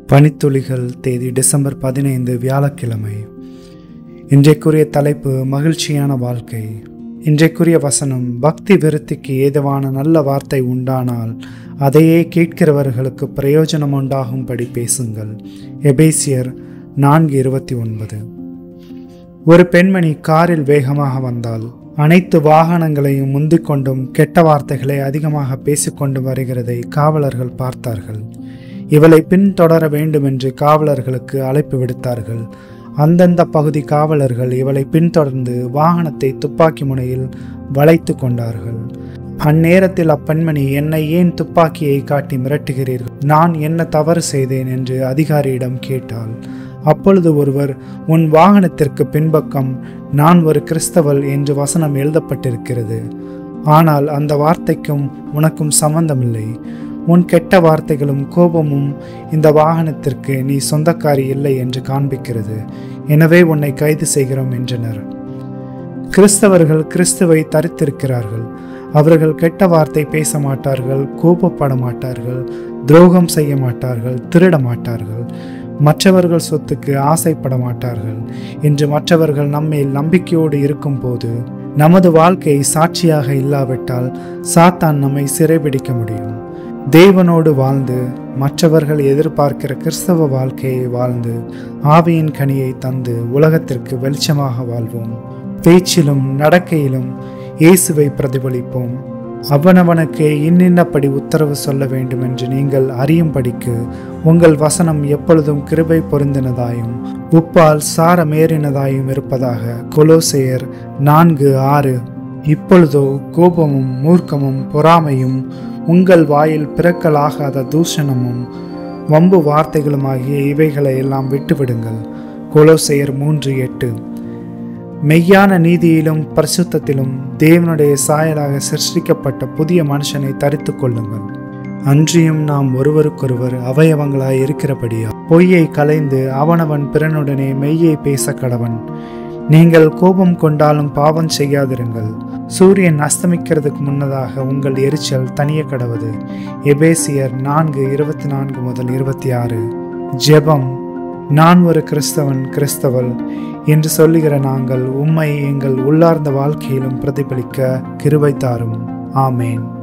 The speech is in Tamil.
பனித்துளிகள் தேதி டிசம்பர் பதினைந்து வியாழக்கிழமை இன்றைக்குரிய தலைப்பு மகிழ்ச்சியான வாழ்க்கை இன்றைக்குரிய வசனம் பக்தி விருத்திக்கு ஏதுவான நல்ல வார்த்தை உண்டானால் அதையே கேட்கிறவர்களுக்கு பிரயோஜனம் உண்டாகும்படி பேசுங்கள் எபேசியர் நான்கு இருபத்தி ஒன்பது ஒரு பெண்மணி காரில் வேகமாக வந்தால் அனைத்து வாகனங்களையும் முந்திக் கொண்டும் கெட்ட வார்த்தைகளை அதிகமாக பேசிக்கொண்டு வருகிறதை காவலர்கள் பார்த்தார்கள் இவளை பின்தொடர வேண்டும் என்று காவலர்களுக்கு அழைப்பு விடுத்தார்கள் அந்தந்த பகுதி காவலர்கள் இவளை பின்தொடர்ந்து வாகனத்தை துப்பாக்கி முனையில் வளைத்து கொண்டார்கள் அந்நேரத்தில் அப்பெண்மணி என்னை ஏன் துப்பாக்கியை காட்டி மிரட்டுகிறீர்கள் நான் என்ன தவறு செய்தேன் என்று அதிகாரியிடம் கேட்டாள் அப்பொழுது ஒருவர் உன் வாகனத்திற்கு பின்பக்கம் நான் ஒரு கிறிஸ்தவள் என்று வசனம் எழுதப்பட்டிருக்கிறது ஆனால் அந்த வார்த்தைக்கும் உனக்கும் சம்பந்தமில்லை உன் கெட்ட வார்த்தைகளும் கோபமும் இந்த வாகனத்திற்கு நீ சொந்தக்காரி இல்லை என்று காண்பிக்கிறது எனவே உன்னை கைது செய்கிறோம் என்றனர் கிறிஸ்தவர்கள் கிறிஸ்துவை தரித்திருக்கிறார்கள் அவர்கள் கெட்ட வார்த்தை பேச மாட்டார்கள் கோபப்பட மாட்டார்கள் துரோகம் செய்ய மாட்டார்கள் திருட மாட்டார்கள் மற்றவர்கள் சொத்துக்கு ஆசைப்பட மாட்டார்கள் என்று மற்றவர்கள் நம்மேல் நம்பிக்கையோடு இருக்கும்போது நமது வாழ்க்கை சாட்சியாக இல்லாவிட்டால் சாத்தான் நம்மை சிறைபிடிக்க முடியும் தேவனோடு வாழ்ந்து மற்றவர்கள் எதிர்பார்க்கிற கிறிஸ்தவ வாழ்க்கையை வாழ்ந்து ஆவியின் கனியை தந்து உலகத்திற்கு வெளிச்சமாக வாழ்வோம் பேச்சிலும் நடக்கையிலும் இயேசுவை பிரதிபலிப்போம் அவனவனுக்கு இன்னின்னப்படி உத்தரவு சொல்ல வேண்டும் என்று நீங்கள் அறியும்படிக்கு உங்கள் வசனம் எப்பொழுதும் கிருபை பொருந்தினதாயும் உப்பால் சாரமேறினதாயும் இருப்பதாக கொலோசையர் நான்கு ஆறு இப்பொழுதோ கோபமும் மூர்க்கமும் பொறாமையும் உங்கள் வாயில் பிறக்கலாகாத தூஷணமும் வம்பு வார்த்தைகளுமாகிய இவைகளை எல்லாம் விட்டுவிடுங்கள் கொலோசையர் மூன்று எட்டு மெய்யான நீதியிலும் பரிசுத்தத்திலும் தேவனுடைய சாயலாக சிருஷ்டிக்கப்பட்ட புதிய மனுஷனை தரித்து கொள்ளுங்கள் அன்றியும் நாம் ஒருவருக்கொருவர் அவயவங்களாய் இருக்கிறபடியா பொய்யை கலைந்து அவனவன் பிறனுடனே மெய்யை பேச கடவன் நீங்கள் கோபம் கொண்டாலும் பாவம் செய்யாதிருங்கள் சூரியன் அஸ்தமிக்கிறதுக்கு முன்னதாக உங்கள் எரிச்சல் தனிய கடவது எபேசியர் நான்கு இருபத்தி நான்கு முதல் இருபத்தி ஆறு ஜெபம் நான் ஒரு கிறிஸ்தவன் கிறிஸ்தவள் என்று சொல்லுகிற நாங்கள் உம்மை எங்கள் உள்ளார்ந்த வாழ்க்கையிலும் பிரதிபலிக்க கிருபை தாரும் ஆமேன்